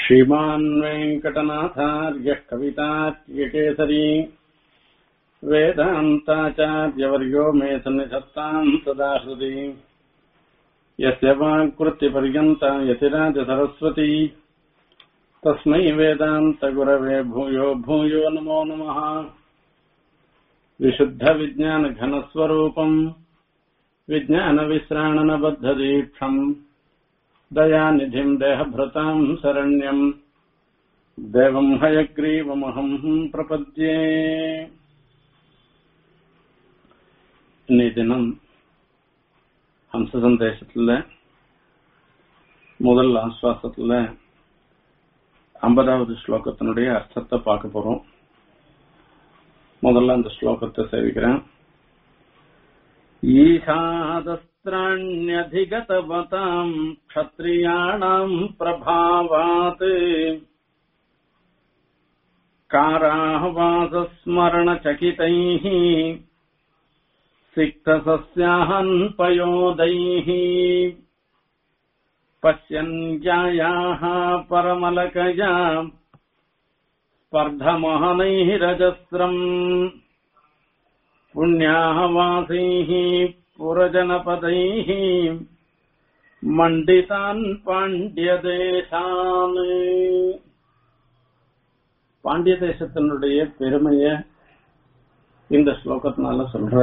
श्रीमान् वेङ्कटनाथार्यः कवितार्यकेसरी वेदान्ताचार्यवर्यो मे सन्निधत्ताम् सदा हृदि यस्य वाक्कृत्यपर्यन्ता यतिराजसरस्वती तस्मै वेदान्तगुरवे भूयो भूयो नमो नमः विशुद्धविज्ञानघनस्वरूपम् विज्ञानविश्राणनबद्धदीक्षम् दयानिधिम् देहभृताम् शरण्यम् देवम् हयग्रीवमहम् प्रपद्ये இன்னைய தினம் ஹம்ச சந்தேசத்துல முதல் ஆஸ்வாசத்துல ஐம்பதாவது ஸ்லோகத்தினுடைய அர்த்தத்தை பார்க்க போறோம் முதல்ல அந்த ஸ்லோகத்தை சேவிக்கிறேன் ईशादस्त्राण्यधिगतवताम् क्षत्रियाणाम् प्रभावात् काराहवासस्मरणचकितैः सिक्तसस्याहन्पयोदैः पश्यन्त्यायाः परमलकया स्पर्धमहनैः रजस्रम् पुण्याः वासैः पुरजनपदैः மண்டிதான் பாண்டிய தேசான் பாண்டிய தேசத்தினுடைய பெருமைய இந்த ஸ்லோகத்தினால சொல்ற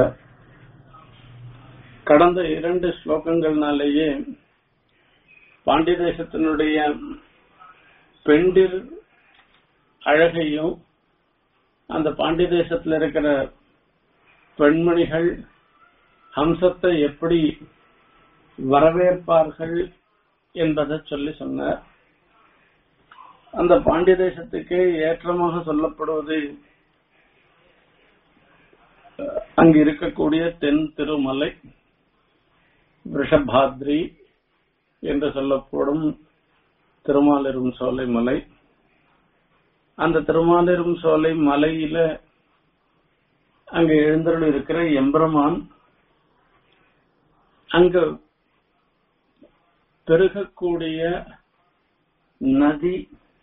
கடந்த இரண்டு ஸ்லோகங்கள்னாலேயே பாண்டிய தேசத்தினுடைய பெண்டிர் அழகையும் அந்த பாண்டிய தேசத்தில் இருக்கிற பெண்மணிகள் ஹம்சத்தை எப்படி வரவேற்பார்கள் என்பதை சொல்லி சொன்னார் அந்த பாண்டிய தேசத்துக்கு ஏற்றமாக சொல்லப்படுவது அங்கு இருக்கக்கூடிய தென் திருமலை ரிஷபாத்ரி என்று சொல்லப்படும் திருமாலிரும் சோலை மலை அந்த திருமாலிரும் சோலை மலையில அங்க எழுந்தருள் இருக்கிற எம்பெருமான் அங்கு பெருகக்கூடிய நதி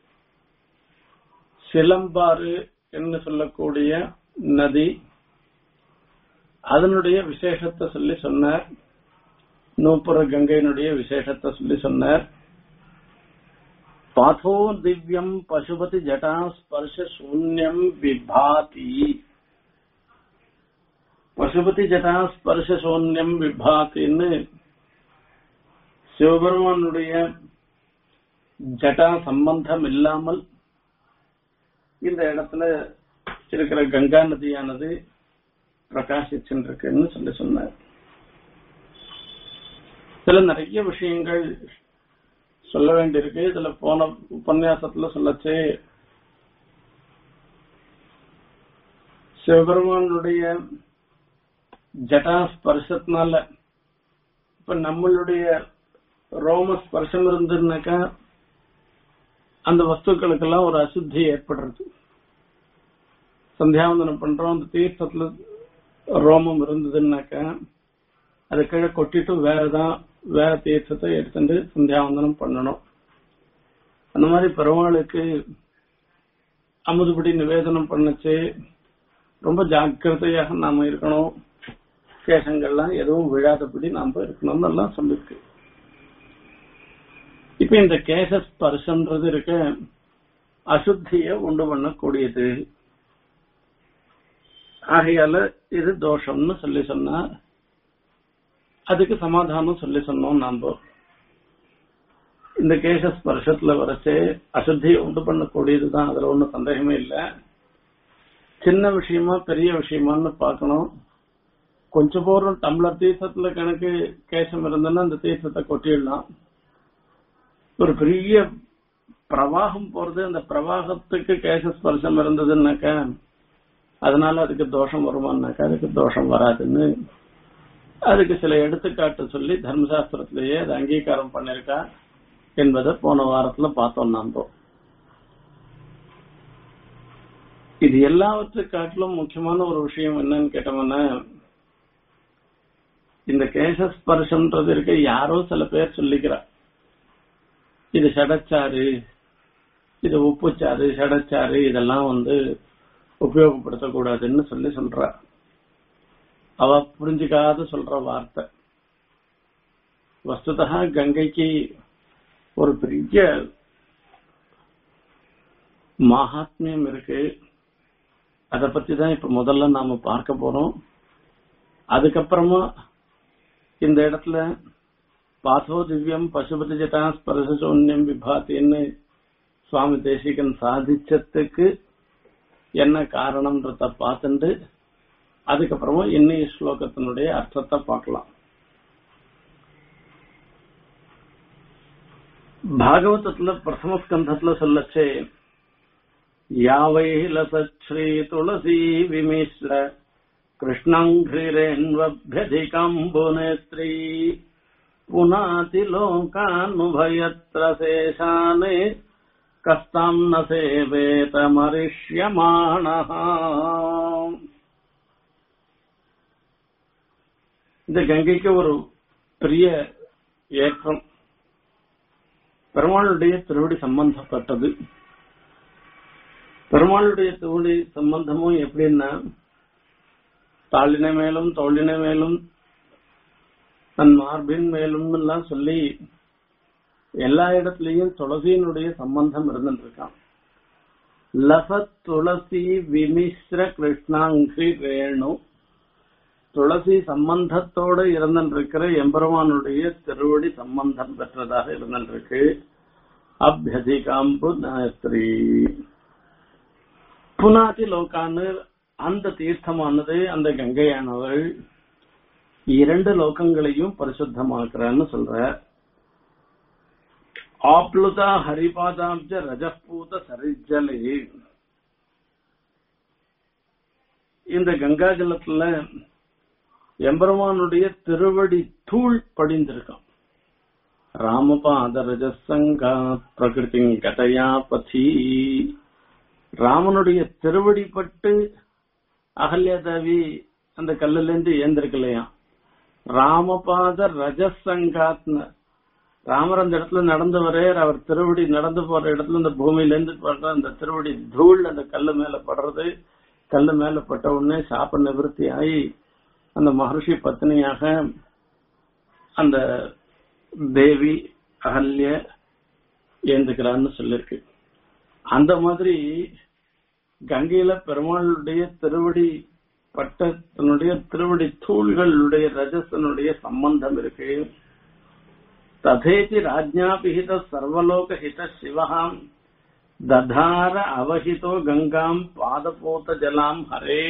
சிலம்பாறு என்று சொல்லக்கூடிய நதி அதனுடைய விசேஷத்தை சொல்லி சொன்னார் நூப்புற கங்கையினுடைய விசேஷத்தை சொல்லி சொன்னார் பாதோ திவ்யம் பசுபதி ஜட்டா ஸ்பர்ஷ சூன்யம் விபாதி பசுபதி ஜட்டா ஸ்பர்ஷ சூன்யம் விபாத்தின்னு சிவபெருமானுடைய ஜட்டா சம்பந்தம் இல்லாமல் இந்த இடத்துல இருக்கிற கங்கா நதியானது பிரகாசிச்சுருக்குன்னு சொல்லி சொன்னார் இதுல நிறைய விஷயங்கள் சொல்ல வேண்டியிருக்கு இதுல போன உபன்யாசத்துல சொல்லச்சு சிவபெருமானுடைய ஜட்டா ஸ்பர்சத்தினால இப்ப நம்மளுடைய ரோம ஸ்பர்சம் இருந்ததுனாக்கா அந்த வஸ்துக்களுக்கெல்லாம் ஒரு அசுத்தி ஏற்படுறது சந்தியாவந்தனம் பண்றோம் அந்த தீர்த்தத்துல ரோமம் இருந்ததுன்னாக்கா அது கீழே கொட்டிட்டு வேறதான் வேற தீர்த்தத்தை எடுத்துட்டு சந்தியாவந்தனம் பண்ணணும் அந்த மாதிரி பெருமாளுக்கு அமுதுபடி நிவேதனம் பண்ணச்சு ரொம்ப ஜாக்கிரதையாக நாம இருக்கணும் கேசங்கள்லாம் எதுவும் விழாதபடி நாம இருக்கணும்னு எல்லாம் சொல்லிருக்கு இப்ப இந்த கேச ஸ்பர்சன்றது இருக்க அசுத்திய உண்டு பண்ணக்கூடியது ஆகையால இது தோஷம்னு சொல்லி சொன்னா அதுக்கு சமாதானம் சொல்லி சொன்னோம் நாம இந்த கேச ஸ்பர்ஷத்துல வரைச்சு அசுத்தியை உண்டு பண்ணக்கூடியதுதான் அதுல ஒன்றும் சந்தேகமே இல்லை சின்ன விஷயமா பெரிய விஷயமான்னு பார்க்கணும் கொஞ்சம் போறோம் டம்ளர் தீர்த்தத்துல கணக்கு கேசம் இருந்ததுன்னா அந்த தீர்த்தத்தை கொட்டிடலாம் ஒரு பெரிய பிரவாகம் போறது அந்த பிரவாகத்துக்கு கேச ஸ்பர்சம் இருந்ததுன்னாக்கா அதனால அதுக்கு தோஷம் வருமானாக்கா அதுக்கு தோஷம் வராதுன்னு அதுக்கு சில எடுத்துக்காட்டு சொல்லி தர்மசாஸ்திரத்திலேயே அது அங்கீகாரம் பண்ணிருக்கா என்பதை போன வாரத்துல பார்த்தோம் நாம இது எல்லாவற்றை காட்டிலும் முக்கியமான ஒரு விஷயம் என்னன்னு கேட்டோம்னா இந்த கேசஸ்பர்ஷன்றது இருக்க யாரோ சில பேர் சொல்லிக்கிறா இது சடச்சாறு இது உப்புச்சாறு சடச்சாறு இதெல்லாம் வந்து உபயோகப்படுத்தக்கூடாதுன்னு சொல்லி சொல்றா அவ புரிஞ்சுக்காத சொல்ற வார்த்தை வஸ்துதா கங்கைக்கு ஒரு பெரிய மகாத்மியம் இருக்கு அத பத்தி தான் இப்ப முதல்ல நாம பார்க்க போறோம் அதுக்கப்புறமா இந்த இடத்துல பாசோ திவ்யம் பசுபதி ஜட்டா ஸ்பர்ச சூன்யம் விபாத்தின்னு சுவாமி தேசிகன் சாதிச்சதுக்கு என்ன காரணம்ன்றத பார்த்துட்டு அதுக்கப்புறமா இன்னைய ஸ்லோகத்தினுடைய அர்த்தத்தை பார்க்கலாம் பாகவதத்துல பிரதம ஸ்கந்தத்துல சொல்லச்சே யாவை லசஸ்ரீ துளசி விமிஸ்ர कृष्णङ्घ्रिरेन्वभ्यधिकम्बुनेत्री पुनाति लोकानुभयत्र शेषाने कस्ताम् न सेवेतमरिष्यमाणः இந்த கங்கைக்கு ஒரு பெரிய ஏற்றம் பெருமாளுடைய திருவடி சம்பந்தப்பட்டது பெருமாளுடைய திருவடி சம்பந்தமும் எப்படின்னா தாளினை மேலும் தோளினை மேலும் தன் மார்பின் மேலும் எல்லாம் சொல்லி எல்லா இடத்துலயும் துளசியினுடைய சம்பந்தம் இருந்துருக்கான் லசத் துளசி விமிஸ்ர கிருஷ்ணாங்கி ரேணு துளசி சம்பந்தத்தோட இருந்திருக்கிற எம்பெருமானுடைய திருவடி சம்பந்தம் பெற்றதாக இருந்திருக்கு அபியதிகாம்பு நாயத்ரி புனாதி லோகான்னு அந்த தீர்த்தமானது அந்த கங்கையானவள் இரண்டு லோகங்களையும் பரிசுத்தமாக்குறான்னு சொல்ற ஆப்ளுதா ஹரிபாதாப்ஜ ரஜப்பூத சரிஜலே இந்த கங்கா ஜலத்துல எம்பெருமானுடைய திருவடி தூள் படிந்திருக்கான் ராமபாத ரஜசங்கா பிரகிருதி கதையா பதி ராமனுடைய திருவடி பட்டு அகல்யா தேவி அந்த கல்லுல இருந்து ஏந்திருக்கலையா ராமபாத ரஜசங்காத்னு ராமர் அந்த இடத்துல நடந்து வரையர் அவர் திருவடி நடந்து போற இடத்துல இந்த பூமியில இருந்து படுற அந்த திருவடி தூள் அந்த கல்லு மேல படுறது கல்லு மேல பட்ட உடனே சாப்ப நிவர்த்தி ஆகி அந்த மகர்ஷி பத்னியாக அந்த தேவி அகல்ய ஏந்துக்கிறான்னு சொல்லிருக்கு அந்த மாதிரி கங்கையில பெருமாளுடைய திருவடி பட்ட தன்னுடைய திருவடி தூள்களுடைய ரஜசனுடைய சம்பந்தம் இருக்கு ததேதி ராஜ்ஞாபிஹித சர்வலோக ஹித சிவகாம் ததார அவஹிதோ கங்காம் பாதபோத ஜலாம் ஹரே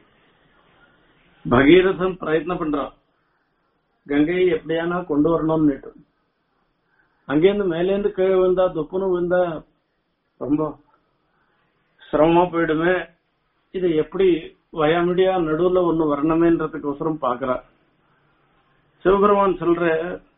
பகீரதன் பிரயத்னம் பண்றான் கங்கையை எப்படியானா கொண்டு வரணும்னுட்டு அங்கேருந்து மேலேருந்து கீழே விழுந்தா துப்புன்னு விழுந்தா ரொம்ப சிரமமா போயிடுமே இது எப்படி வயமிடியா நடுவுல ஒண்ணு வரணுமேன்றதுக்கு அவசரம் பாக்குறா சிவபெருமான் சொல்ற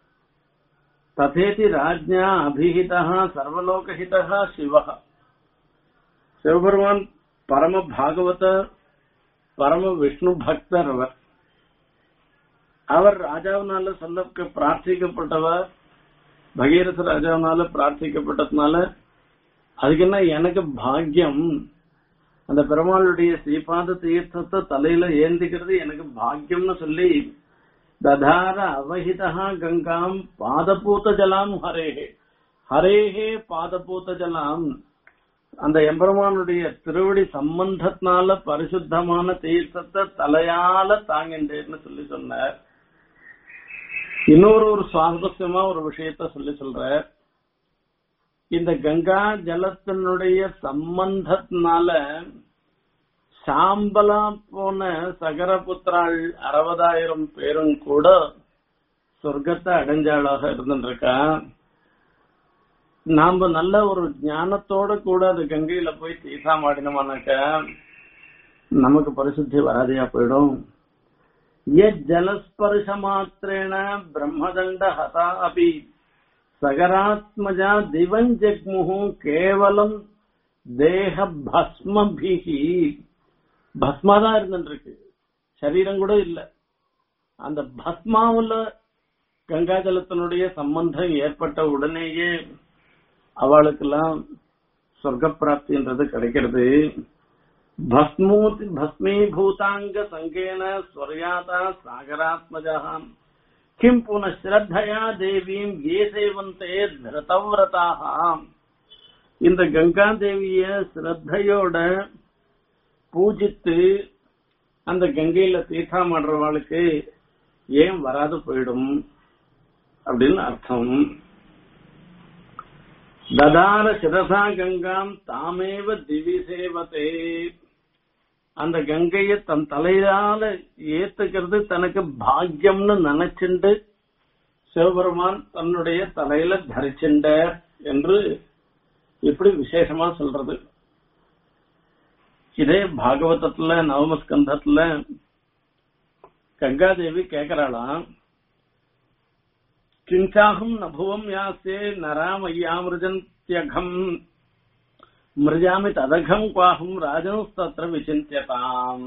ததேதி ராஜ்யா அபிஹிதா சர்வலோகஹிதா சிவா சிவபெருமான் பரம பாகவத பரம விஷ்ணு பக்தர் அவர் அவர் ராஜாவினால சொல்ல பிரார்த்திக்கப்பட்டவர் பகீரத ராஜாவினால பிரார்த்திக்கப்பட்டதுனால அதுக்கு என்ன எனக்கு பாக்கியம் அந்த பெருமாளுடைய ஸ்ரீபாத தீர்த்தத்தை தலையில ஏந்திக்கிறது எனக்கு பாக்கியம்னு சொல்லி ததார அவஹிதா கங்காம் பாதபூத ஜலாம் ஹரேஹே ஹரேஹே பாதபூத ஜலாம் அந்த எம்பெருமானுடைய திருவடி சம்பந்தத்தினால பரிசுத்தமான தீர்த்தத்தை தலையால தாங்கின்றேன்னு சொல்லி சொன்னார் இன்னொரு ஒரு சுவாரஸ்யமா ஒரு விஷயத்த சொல்லி சொல்ற இந்த கங்கா ஜலத்தினுடைய சம்பந்தத்தினால சாம்பலா போன சகரபுத்திராள் அறுபதாயிரம் பேரும் கூட சொர்க்கத்தை அடைஞ்சாளாக இருந்துருக்கா நாம நல்ல ஒரு ஞானத்தோட கூட அது கங்கையில போய் தீசா மாடினோம்னாக்க நமக்கு பரிசுத்தி வராதையா போயிடும் ஜலஸ்பர்ஷ மாத்திரேன பிரம்மதண்ட ஹதா அபி சகராத்மஜா திவன் ஜக்முகு கேவலம் தேக பஸ்மபிகி பஸ்மாதான் இருந்துருக்கு சரீரம் கூட இல்ல அந்த பஸ்மாவுல கங்காஜலத்தினுடைய சம்பந்தம் ஏற்பட்ட உடனேயே அவளுக்கெல்லாம் சொர்க்க பிராப்தின்றது கிடைக்கிறது பஸ்மூதி பஸ்மீபூதாங்க சங்கேன ஸ்வர்யாதா சாகராத்மஜா கிம் புன ஸ்ரத்தையா தேவீம் ஏ சேவந்தே திருதவிரதாக இந்த கங்கா தேவிய ஸ்ரத்தையோட பூஜித்து அந்த கங்கையில தீர்த்தம் ஆடுறவாளுக்கு ஏன் வராது போயிடும் அப்படின்னு அர்த்தம் ததார சிரசா கங்காம் தாமேவ திவி சேவதே அந்த கங்கைய தன் தலையால ஏத்துக்கிறது தனக்கு பாக்கியம்னு நினைச்சுண்டு சிவபெருமான் தன்னுடைய தலையில தரிச்சுண்ட என்று இப்படி விசேஷமா சொல்றது இதே பாகவதத்துல நவமஸ்கந்தத்துல கங்காதேவி கேக்குறாளாம் கிஞ்சாகும் நபுவம் யாசே நராமய்யாமிருஜந்தியகம் மிருஜாமி ததகம் குவாகும் ராஜனஸ்தத்திர விசிந்தியதாம்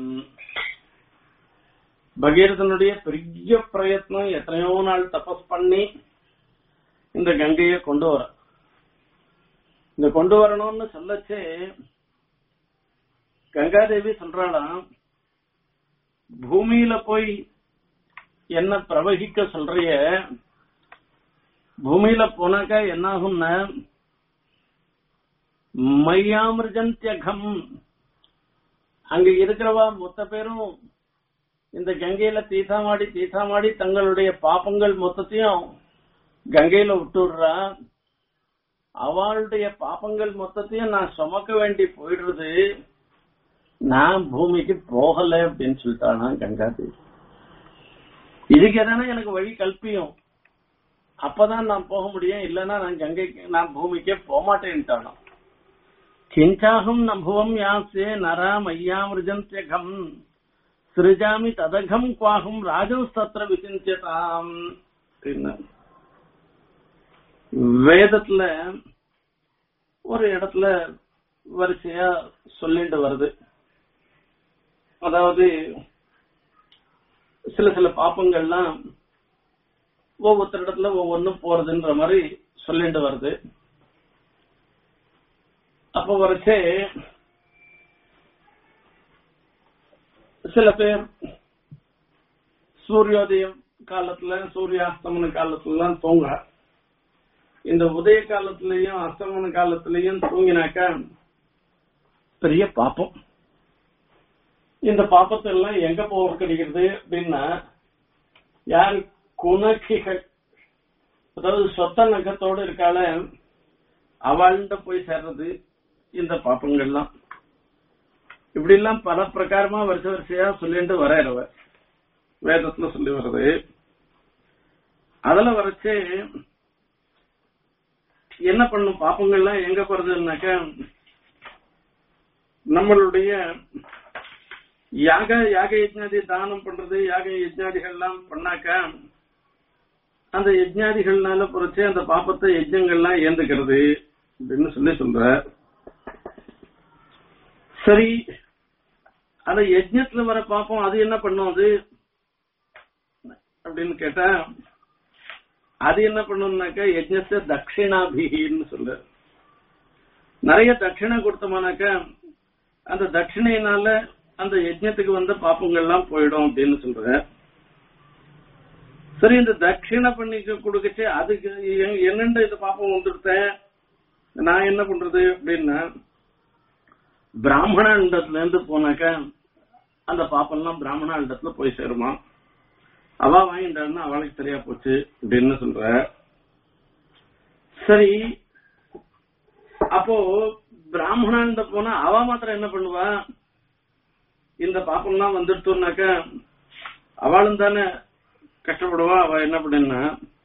பகீரதனுடைய பெரிய பிரயத்னம் எத்தனையோ நாள் தபஸ் பண்ணி இந்த கங்கையை கொண்டு வர இந்த கொண்டு வரணும்னு சொல்லச்சே கங்காதேவி சொல்றாளாம் பூமியில போய் என்ன பிரவகிக்க சொல்றிய பூமியில போனாக்கா என்ன ஆகும்னா மையாமிருஜந்தியகம் அங்க இருக்கிறவா மொத்த பேரும் இந்த கங்கையில தீசாமாடி தீசாமாடி தங்களுடைய பாப்பங்கள் மொத்தத்தையும் கங்கையில விட்டுடுறா அவளுடைய பாப்பங்கள் மொத்தத்தையும் நான் சுமக்க வேண்டி போயிடுறது நான் பூமிக்கு போகல அப்படின்னு சொல்லிட்டானா கங்காதேவி இதுக்கு எதனா எனக்கு வழி கல்பியும் அப்பதான் நான் போக முடியும் இல்லைன்னா நான் கங்கைக்கு நான் பூமிக்கே போகமாட்டேன்ட்டானோ கிஞ்சாகும் நபுவம் யாசே நரா மையாமிருஜந்தியகம் சிருஜாமி ததகம் குவாகும் ராஜஸ்தத்திர விசிந்தியதாம் வேதத்துல ஒரு இடத்துல வரிசையா சொல்லிட்டு வருது அதாவது சில சில பாப்பங்கள்லாம் ஒவ்வொருத்தர் இடத்துல ஒவ்வொன்றும் போறதுன்ற மாதிரி சொல்லிட்டு வருது அப்ப வரைச்சே சில பேர் சூரியோதயம் காலத்துல சூரியாஸ்தமன காலத்துல தூங்குற இந்த உதய காலத்திலயும் அஸ்தமன காலத்திலயும் தூங்கினாக்கா பெரிய பாப்பம் இந்த பாப்பத்தை எல்லாம் எங்க போக கிடைக்கிறது அப்படின்னா யார் குணக்கிகள் அதாவது சொத்த நகத்தோட இருக்கால அவள்கிட்ட போய் சேர்றது இந்த பாப்பங்கள்லாம் இப்படி எல்லாம் பல பிரகாரமா வருஷ வரிசையா சொல்லிட்டு வரையறவ வேதத்துல சொல்லி வர்றது அதுல வரைச்சு என்ன பண்ணும் பாப்பங்கள்லாம் எங்க போறதுன்னாக்க நம்மளுடைய யாக யாக யஜ்ஞாதி தானம் பண்றது யாக யஜ்ஞாதிகள்லாம் பண்ணாக்க அந்த யஜ்ஞாதிகள்னால பொறுத்து அந்த பாப்பத்தை யஜ்ஞங்கள்லாம் ஏந்துக்கிறது அப்படின்னு சொல்லி சொல்ற சரி அந்த யஜ்ஞத்துல வர பாப்போம் அது என்ன பண்ணும் அது அப்படின்னு கேட்டா அது என்ன பண்ணும்னாக்கா யஜ்ஞத்தை தட்சிணாபிகின்னு சொல்ற நிறைய தட்சிணை கொடுத்தோம்னாக்கா அந்த தட்சிணையினால அந்த யஜ்ஞத்துக்கு வந்த பாப்பங்கள்லாம் போயிடும் அப்படின்னு சொல்ற சரி இந்த தட்சிணை பண்ணிக்க கொடுக்கச்சு அதுக்கு என்னண்ட இந்த பாப்பம் வந்துருத்தேன் நான் என்ன பண்றது அப்படின்னா பிராமணண்டத்துல இருந்து போனாக்க அந்த பாப்பெல்லாம் பிராமணண்டத்துல போய் சேருமா அவ வாங்கிட்டான்னா அவளுக்கு சரியா போச்சு அப்படின்னு சொல்ற சரி அப்போ பிராமணாண்ட போனா அவ மாத்திரம் என்ன பண்ணுவா இந்த பாப்பம்லாம் வந்துடுத்தோம்னாக்க அவளும் தானே கஷ்டப்படுவா அவ என்ன பண்ணா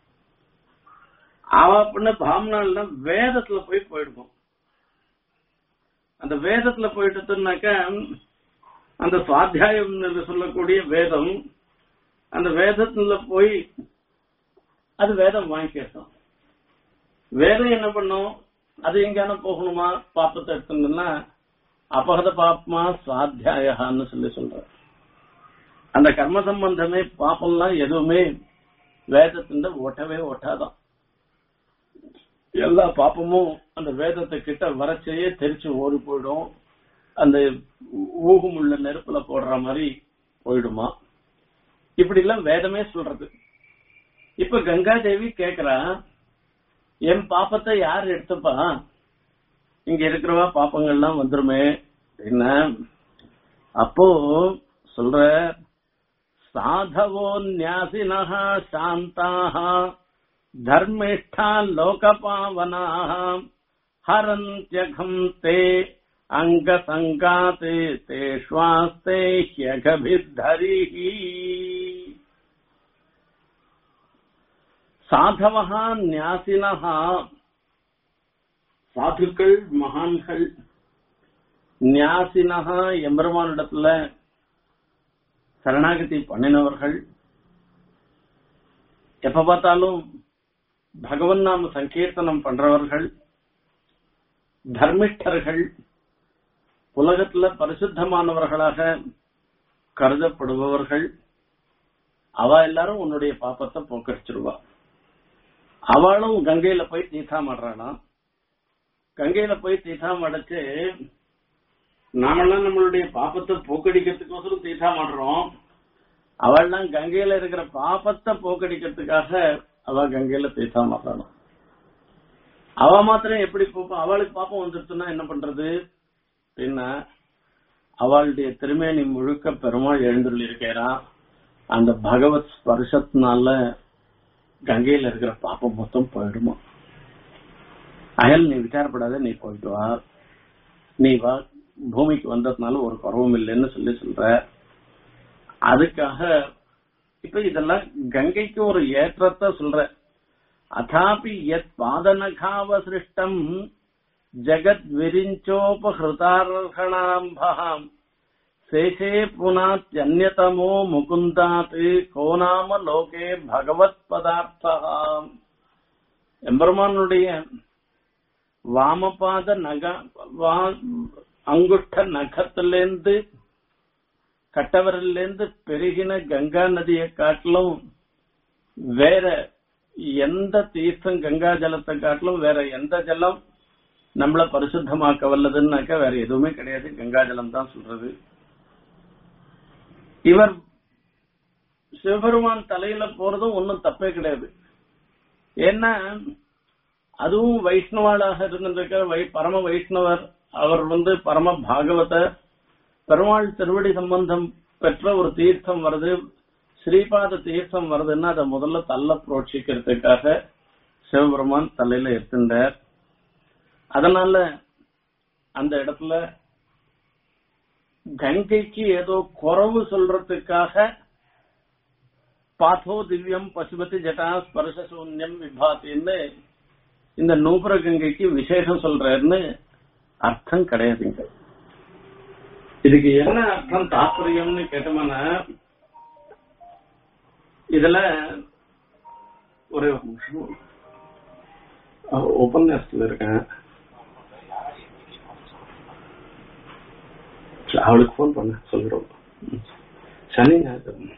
அவ பண்ண பாமனால வேதத்துல போய் போயிடுவோம் அந்த வேதத்துல போயிட்டுனாக்க அந்த சுவாத்தியாயம் என்று சொல்லக்கூடிய வேதம் அந்த வேதத்துல போய் அது வேதம் வாங்கிக்கிறோம் வேதம் என்ன பண்ணும் அது எங்கான போகணுமா பாப்பத்தை எடுத்துனா அபகத பாப்மா சுவாத்தியாயான்னு சொல்லி சொல்ற அந்த கர்ம சம்பந்தமே பாப்பம்லாம் எதுவுமே வேதத்தின் ஒட்டவே ஒட்டாதான் எல்லா பாப்பமும் அந்த வேதத்தை கிட்ட வரச்சையே தெரிச்சு ஓடி போயிடும் அந்த ஊகம் உள்ள நெருப்புல போடுற மாதிரி போயிடுமா இப்படி எல்லாம் வேதமே சொல்றது இப்ப கங்கா தேவி கேக்குறா என் பாப்பத்தை யார் எடுத்துப்பா இங்க இருக்கிறவா பாப்பங்கள்லாம் வந்துருமே என்ன அப்போ சொல்ற சாதவோ நியாசினஹ சாந்தாக தர்மிஷ்டா லோகபாவனாக ஹரந்தியகம் தே அங்க சங்காத் தேஷ்வாஸ்தே ஹ்யகபித்தரிஹி சாதவஹா நியாசினஹா சாதுக்கள் மகான்கள் நியாசினஹா எம்பெருமானிடத்துல சரணாகதி பண்ணினவர்கள் எப்ப பார்த்தாலும் பகவன் நாம சங்கீர்த்தனம் பண்றவர்கள் தர்மிஷ்டர்கள் உலகத்துல பரிசுத்தமானவர்களாக கருதப்படுபவர்கள் அவ எல்லாரும் உன்னுடைய பாப்பத்தை போக்கடிச்சிருவா அவளும் கங்கையில போய் தீர்த்தம் ஆடுறாளாம் கங்கையில போய் தீர்த்தம் அடைச்சு நாமெல்லாம் நம்மளுடைய பாப்பத்தை போக்கடிக்கிறதுக்கோசரம் தீர்த்தம் ஆடுறோம் அவள்லாம் கங்கையில இருக்கிற பாப்பத்தை போக்கடிக்கிறதுக்காக அவ கங்கையில தீர்த்தம் ஆடுறாளாம் அவ மாத்திரம் எப்படி போப்பா அவளுக்கு பாப்பம் வந்துருச்சுன்னா என்ன பண்றது அப்படின்னா அவளுடைய திருமேனி முழுக்க பெருமாள் எழுந்துள்ள இருக்கிறான் அந்த பகவத் ஸ்பர்சத்தினால கங்கையில இருக்கிற பாப்பம் மொத்தம் போயிடுமா அயல் நீ விசாரப்படாத நீ போயிட்டு வா நீ வா பூமிக்கு வந்ததுனால ஒரு குறவும் இல்லைன்னு சொல்லி சொல்ற அதுக்காக இப்ப இதெல்லாம் கங்கைக்கு ஒரு ஏற்றத்தை சொல்ற அதாபி எத் பாதனகாவ சிருஷ்டம் ஜகத் விரிஞ்சோபஹிருதார்ஹணாம்பகாம் சேஷே புனாத்யன்யதமோ முகுந்தாத் கோ நாம லோகே பகவத் பதார்த்தகாம் எம்பெருமானுடைய வாமபாத நக வா- அங்குஷ்ட நகத்திலேருந்து கட்டவரிலிருந்து பெருகின கங்கா நதியை காட்டிலும் வேற எந்த தீர்த்தம் கங்கா ஜலத்தை காட்டிலும் வேற எந்த ஜலம் நம்மள பரிசுத்தமாக்க வல்லதுன்னாக்க வேற எதுவுமே கிடையாது கங்கா ஜலம் தான் சொல்றது இவர் சிவபெருமான் தலையில போறதும் ஒன்னும் தப்பே கிடையாது ஏன்னா அதுவும் வைஷ்ணவாளாக இருந்திருக்க வை பரம வைஷ்ணவர் அவர் வந்து பரம பாகவதர் பெருமாள் திருவடி சம்பந்தம் பெற்ற ஒரு தீர்த்தம் வருது ஸ்ரீபாத தீர்த்தம் வருதுன்னா அதை முதல்ல தள்ள புரோட்சிக்கிறதுக்காக சிவபெருமான் தலையில எடுத்துட்டார் அதனால அந்த இடத்துல கங்கைக்கு ஏதோ குறவு சொல்றதுக்காக பாத்தோ திவ்யம் பசுபதி ஜட்டா ஸ்பர்ஷ சூன்யம் விபாத்தின்னு இந்த நூபுர கங்கைக்கு விசேஷம் சொல்றாருன்னு அர்த்தம் கிடையாதுங்க இதுக்கு என்ன அர்த்தம் தாற்பயம்னு கேட்டோம்னா இதுல ஒரு நிமிஷம் உபன்யாசத்துல இருக்கேன் சரி, அவளுக்கு போன் பண்ண சொல்லிடுவோம் ம். சனி ஞாயிறு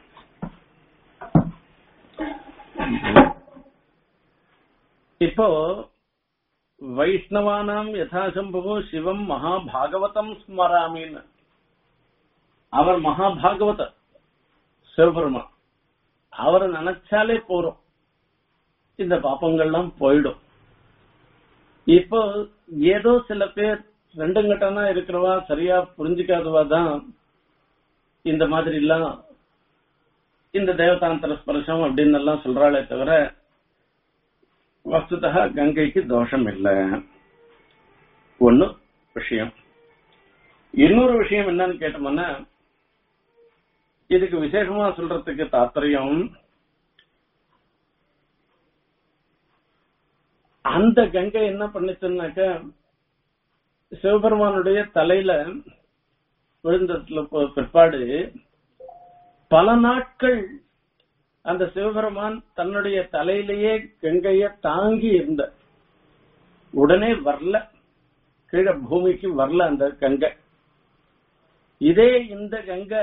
இப்போ வைஷ்ணவானாம் யதாசம்பவோ சிவம் மகாபாகவதம் ஸ்மராமின்னு அவர் மகாபாகவத சிவபெருமா அவரை நினைச்சாலே போறோம் இந்த பாப்பங்கள்லாம் போயிடும் இப்போ ஏதோ சில பேர் ரெண்டு கட்டனா இருக்கிறவா சரியா புரிஞ்சுக்காதவா தான் இந்த மாதிரி எல்லாம் இந்த தேவதாந்திர ஸ்பர்சம் அப்படின்னு எல்லாம் சொல்றாளே தவிர வஸ்துதா கங்கைக்கு தோஷம் இல்லை ஒண்ணு விஷயம் இன்னொரு விஷயம் என்னன்னு கேட்டோம்னா இதுக்கு விசேஷமா சொல்றதுக்கு தாத்பரியம் அந்த கங்கை என்ன பண்ணுச்சுன்னாக்க சிவபெருமானுடைய தலையில விழுந்ததுல ப- பிற்பாடு பல நாட்கள் அந்த சிவபெருமான் தன்னுடைய தலையிலேயே கங்கைய தாங்கி இருந்த உடனே வரல கீழே பூமிக்கு வரல அந்த கங்கை இதே இந்த கங்கை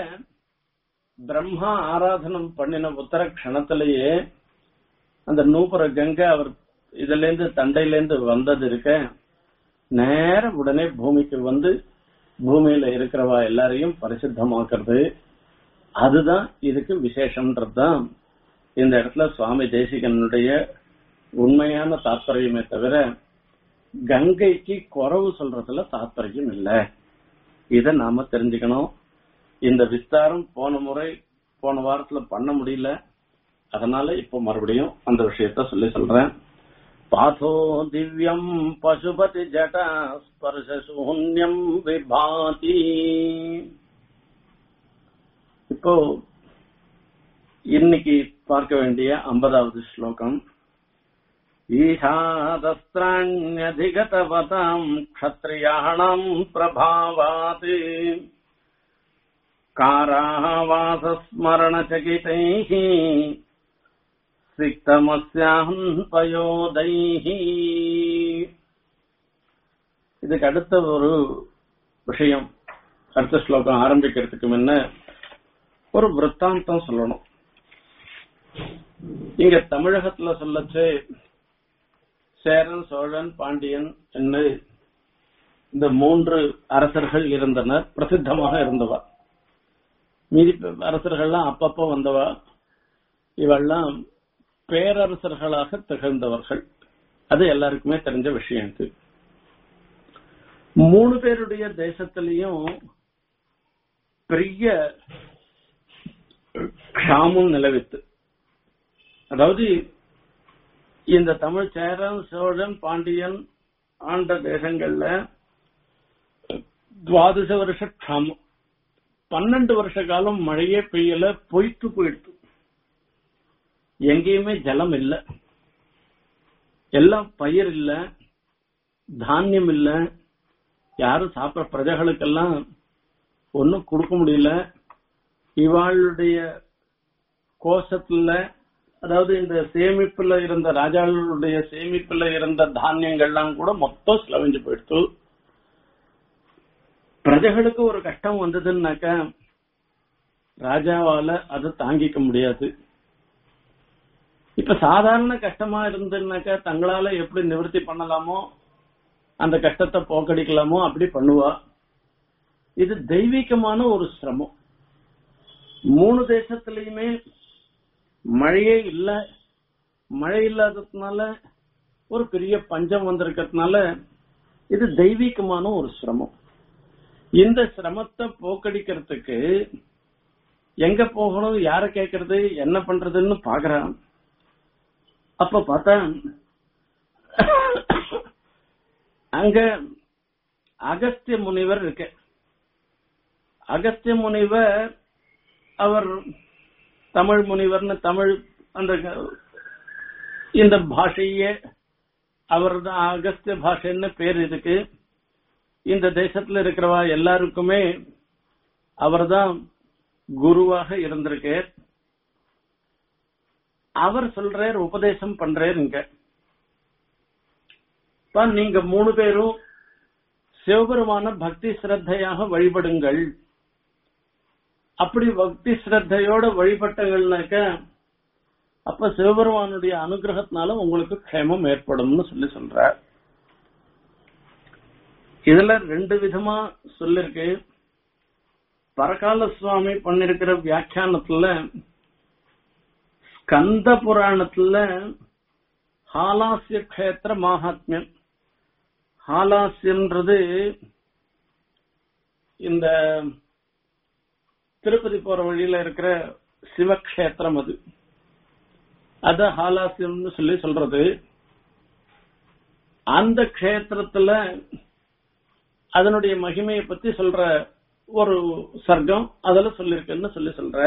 பிரம்மா ஆராதனம் பண்ணின உத்தர க்ஷணத்திலேயே அந்த நூபுர கங்கை அவர் இதுல இருந்து தண்டையில இருந்து வந்தது இருக்க நேர உடனே பூமிக்கு வந்து பூமியில இருக்கிறவா எல்லாரையும் பரிசுத்தமாக்குறது அதுதான் இதுக்கு விசேஷம்ன்றதுதான் இந்த இடத்துல சுவாமி தேசிகனுடைய உண்மையான தாற்பயமே தவிர கங்கைக்கு குறவு சொல்றதுல தாற்பயம் இல்ல இத நாம தெரிஞ்சுக்கணும் இந்த விஸ்தாரம் போன முறை போன வாரத்துல பண்ண முடியல அதனால இப்ப மறுபடியும் அந்த விஷயத்த சொல்லி சொல்றேன் பாதோ திவ்யம் பசுபதி ஜடா ஸ்பர்ஷ சூன்யம் விபாதி இப்போ இன்னைக்கு பார்க்க வேண்டிய ஐம்பதாவது ஸ்லோகம் ஈஷாதஸ்திராண்யதிகதவதாம் க்ஷத்ரியாணாம் பிரபாவாத் कारावासस्मरणचकितैः சிக்தமஸ்யாஹம் பயோதைஹி இதுக்கு அடுத்த ஒரு விஷயம் அடுத்த ஸ்லோகம் ஆரம்பிக்கிறதுக்கு முன்ன ஒரு விற்த்தாந்தம் சொல்லணும் இங்க தமிழகத்துல சொல்லச்சு சேரன் சோழன் பாண்டியன் என்று இந்த மூன்று அரசர்கள் இருந்தனர் பிரசித்தமாக இருந்தவர் மீதி அரசர்கள்லாம் அப்பப்போ வந்தவா இவெல்லாம் பேரரசர்களாக திகழ்ந்தவர்கள் அது எல்லாருக்குமே தெரிஞ்ச விஷயம் இது மூணு பேருடைய தேசத்திலையும் பெரிய க்ஷாமும் நிலவித்து அதாவது இந்த தமிழ் சேரன் சோழன் பாண்டியன் ஆண்ட தேசங்கள்ல துவாதச வருஷ க்ஷாமம் பன்னெண்டு வருஷ காலம் மழையே பெய்யல பொய்த்து போயிடுது எங்கேயுமே ஜலம் இல்ல எல்லாம் பயிர் இல்ல தானியம் இல்ல யாரும் சாப்பிட பிரஜைகளுக்கெல்லாம் ஒன்னும் கொடுக்க முடியல இவாளுடைய கோஷத்துல அதாவது இந்த சேமிப்புல இருந்த ராஜாக்களுடைய சேமிப்புல இருந்த தானியங்கள்லாம் கூட மொத்தம் செலவஞ்சு போயிடுத்து பிரஜைகளுக்கு ஒரு கஷ்டம் வந்ததுன்னாக்கா ராஜாவால அதை தாங்கிக்க முடியாது இப்ப சாதாரண கஷ்டமா இருந்ததுனாக்கா தங்களால எப்படி நிவர்த்தி பண்ணலாமோ அந்த கஷ்டத்தை போக்கடிக்கலாமோ அப்படி பண்ணுவா இது தெய்வீகமான ஒரு சிரமம் மூணு தேசத்திலயுமே மழையே இல்ல மழை இல்லாததுனால ஒரு பெரிய பஞ்சம் வந்திருக்கிறதுனால இது தெய்வீகமான ஒரு சிரமம் இந்த சிரமத்தை போக்கடிக்கிறதுக்கு எங்க போகணும் யார கேக்குறது என்ன பண்றதுன்னு பாக்குறான் அப்ப பார்த்தா அங்க அகஸ்திய முனிவர் இருக்கு அகஸ்திய முனிவர் அவர் தமிழ் முனிவர்னு தமிழ் அந்த இந்த பாஷையே அவர் தான் அகஸ்திய பாஷைன்னு பேர் இருக்கு இந்த தேசத்துல இருக்கிறவா எல்லாருக்குமே அவர்தான் குருவாக இருந்திருக்கார் அவர் சொல்றார் உபதேசம் பண்றார் இங்க நீங்க மூணு பேரும் சிவபெருமான பக்தி சிரத்தையாக வழிபடுங்கள் அப்படி பக்தி சிரத்தையோட வழிபட்டங்கள்னாக்க அப்ப சிவபெருமானுடைய அனுகிரகத்தினால உங்களுக்கு க்ஷேமம் ஏற்படும்னு சொல்லி சொல்ற இதுல ரெண்டு விதமா சொல்லிருக்கு பரகால சுவாமி பண்ணிருக்கிற வியாக்கியானத்துல ஸ்கந்த புராணத்துல ஹாலாசிய கஷேத்திர மகாத்மியம் ஹாலாசியன்றது இந்த திருப்பதி போற வழியில இருக்கிற சிவக்ஷேத்திரம் அது அத ஹாலாசியம்னு சொல்லி சொல்றது அந்த க்ஷேத்திரத்துல அதனுடைய மகிமையை பத்தி சொல்ற ஒரு சர்க்கம் அதுல சொல்லிருக்குன்னு சொல்லி சொல்ற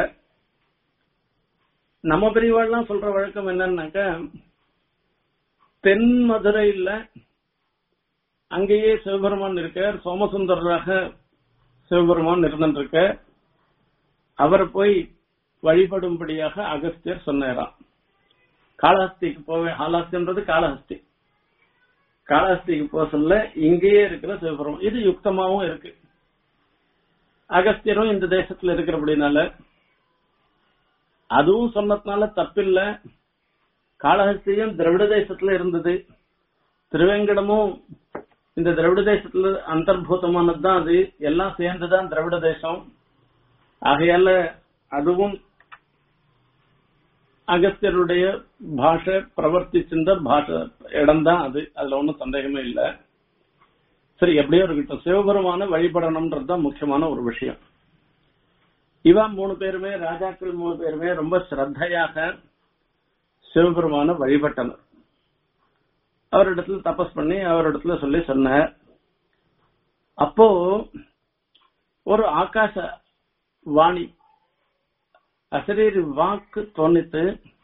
நம்ம பெரியவாள்லாம் சொல்ற வழக்கம் என்னன்னாக்க தென் மதுரையில் அங்கேயே சிவபெருமான் இருக்கார் சோமசுந்தரராக சிவபெருமான் இருந்திருக்க அவரை போய் வழிபடும்படியாக அகஸ்தியர் சொன்னாராம் காளஹஸ்திக்கு போவேன் ஹாலாஸ்தின்றது காளஹஸ்தி காளஹஸ்திக்கு போக சொல்ல இங்கேயே இருக்கிற சிவபெருமான் இது யுக்தமாவும் இருக்கு அகஸ்தியரும் இந்த தேசத்துல இருக்கிறபடினால அதுவும் சொன்னதுனால தப்பில்ல காளஹஸ்தியும் திராவிட தேசத்துல இருந்தது திருவேங்கடமும் இந்த திராவிட தேசத்துல அந்தர்பூதமானது தான் அது எல்லாம் சேர்ந்துதான் திராவிட தேசம் ஆகையால அதுவும் அகஸ்தியருடைய பாஷை பிரவர்த்திச்சிருந்த பாஷை இடம் தான் அது அதுல ஒன்றும் சந்தேகமே இல்லை சரி எப்படியோ இருக்கட்டும் சிவபெருமான வழிபடணும்ன்றது தான் முக்கியமான ஒரு விஷயம் இவா மூணு பேருமே ராஜாக்கள் மூணு பேருமே ரொம்ப ஸ்ரத்தையாக சிவபெருமான வழிபட்டனர் அவரிடத்துல தபஸ் பண்ணி அவரிடத்துல சொல்லி சொன்னார் அப்போ ஒரு ஆகாச வாணி அசரீரி வாக்கு தோணித்து